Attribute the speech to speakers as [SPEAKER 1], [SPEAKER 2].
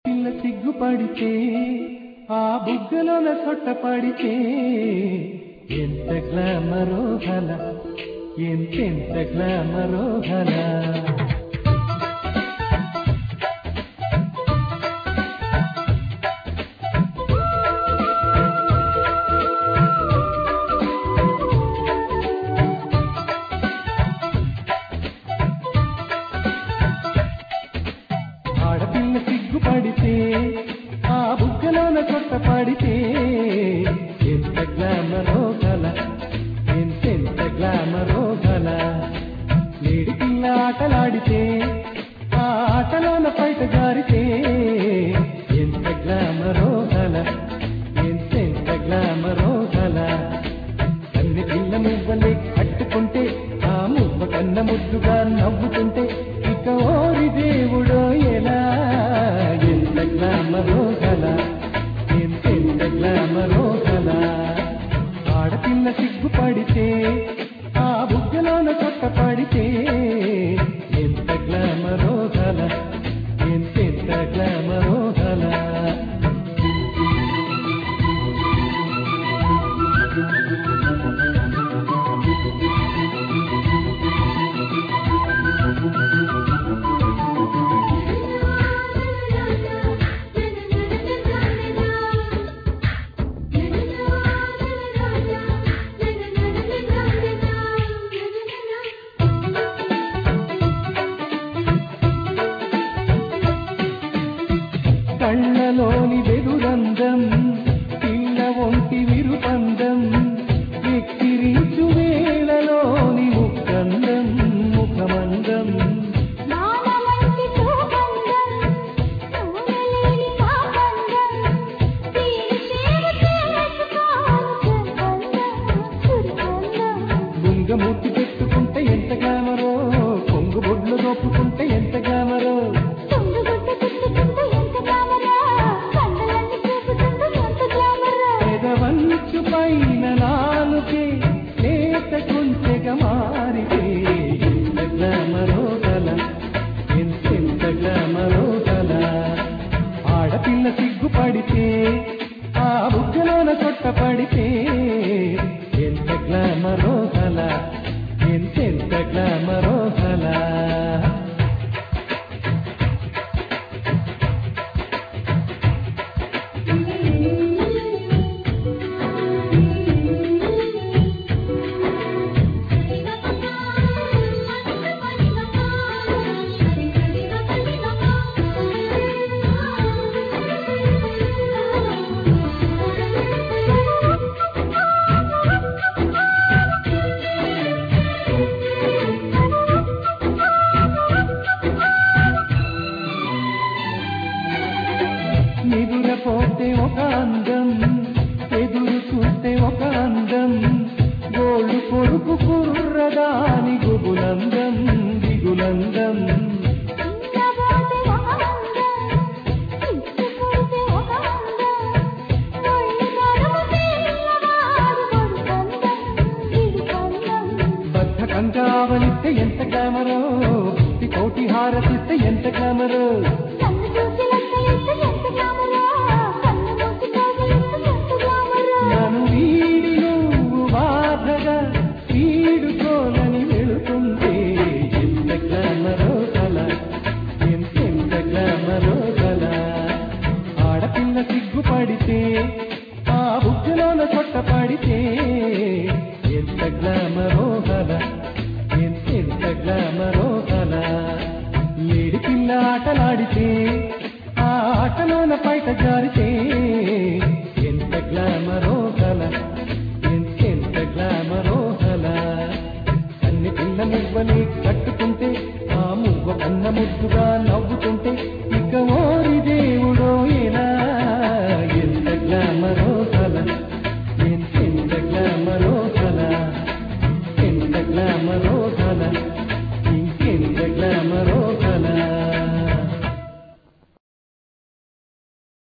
[SPEAKER 1] పిల్ల సిగ్గుపడితే ఆ బుగ్గలోన సొట్ట పడితే ఎంత గ్లామరో హల ఎంతెంత గ్లామరో హల ఆడపిల్ల సిగ్గుపడితే ఆ బుగ్గలోన కొత్త పడితే ఎంత గ్లామరో గల ఎంతెంత గ్లామరో గల లేడి పిల్ల ఆటలాడితే ఆ ఆటలోన బయట జారితే ఎంత గ్లామరో గల ఎంతెంత గ్లామరో గల కన్నె పిల్ల మువ్వలే కట్టుకుంటే ఆ మువ్వ కన్న ముద్దుగా నవ్వుతుంటే ఇక ఓరి దేవుడో ఎలా ఎంత గ్లామరో గల ఎంతెంత గ్లామరో గల ఆడపిల్ల సిగ్గుపడితే ఆ బుగ్గలోన కొత్త పడితే ఎంత గ్లామరో గల ఎంతెంత గ్లామరో గల కళ్ళలోని వెదురందం పిల్ల ఒంటి విరుపందం ఎక్కిరించు వేళలోని ముఖందం ముఖమందం
[SPEAKER 2] నానమంటి సుగంధం నూనెలేని పాపందం తీసేరు చేసుకోను సుగంధం సుగంధం
[SPEAKER 1] బుంగమూర్తి పెట్టుకుంటే ఎంత గ్లామరో కొంగు బొడ్లు దోపుకుంటే ఎంత గ్లామరో
[SPEAKER 2] తుండుగుడ్డ చుట్టుకుంటూ ఎంత గ్లామరా కళ్ళలన్నీ చూపుతుంటూ ఎంత గ్లామరా
[SPEAKER 1] పెదవంచు పైన నాలుకే లేత కొంచెగా మారితే ఎంత గ్లామరో గల ఎంతెంత గ్లామరో గల ఆడపిల్ల సిగ్గుపడితే ఆ బుగ్గలోన కొట్ట పడితే ఎంత గ్లామరో గల ఎంతెంత గ్లామరో గల నిదురపోతే ఒక అందం ఎదురు చూస్తే ఒక అందం గోళ్ళు కొడుకు కుర్రదాని గుబులందం దిగులందం
[SPEAKER 2] చిన్నబోతే ఒక అందం చిక్కుకుంటే ఒక అందం ఒళ్ళు నడుము పిల్లవాడు కొడుకందం ఇడుకందం
[SPEAKER 1] బద్ధకంగా ఆవలిస్తే ఎంత గ్లామరో భక్తి కోటి హారతిస్తే ఎంత గ్లామరో
[SPEAKER 2] కన్ను చూసి లెక్కలిస్తే ఎంత గ్లామరా కన్ను మూసి కోగిలిస్తే ఎంత గ్లామరా
[SPEAKER 1] నన్ను వీడి నువ్వు బాధగా వీడుకోనని వెళుతుంటే ఎంత గ్లామరో కల ఎంతెంత గ్లామరో కల ఆడపిల్ల సిగ్గుపడితే ఆ బుగ్గలోన కొట్ట పడితే ఎంత గ్లామరో కల ఎంతెంత గ్లామరో కల లేడి పిల్ల ఆటలాడితే ఆ ఆటలోన బయట జారితే ఎంత గ్లామరో కల ఎంతెంత గ్లామరో కల అన్ని పిల్ల మువ్వని కట్టుకుంటే ఆ మువ్వ కన్న ముద్దుగా నవ్వుతుంటే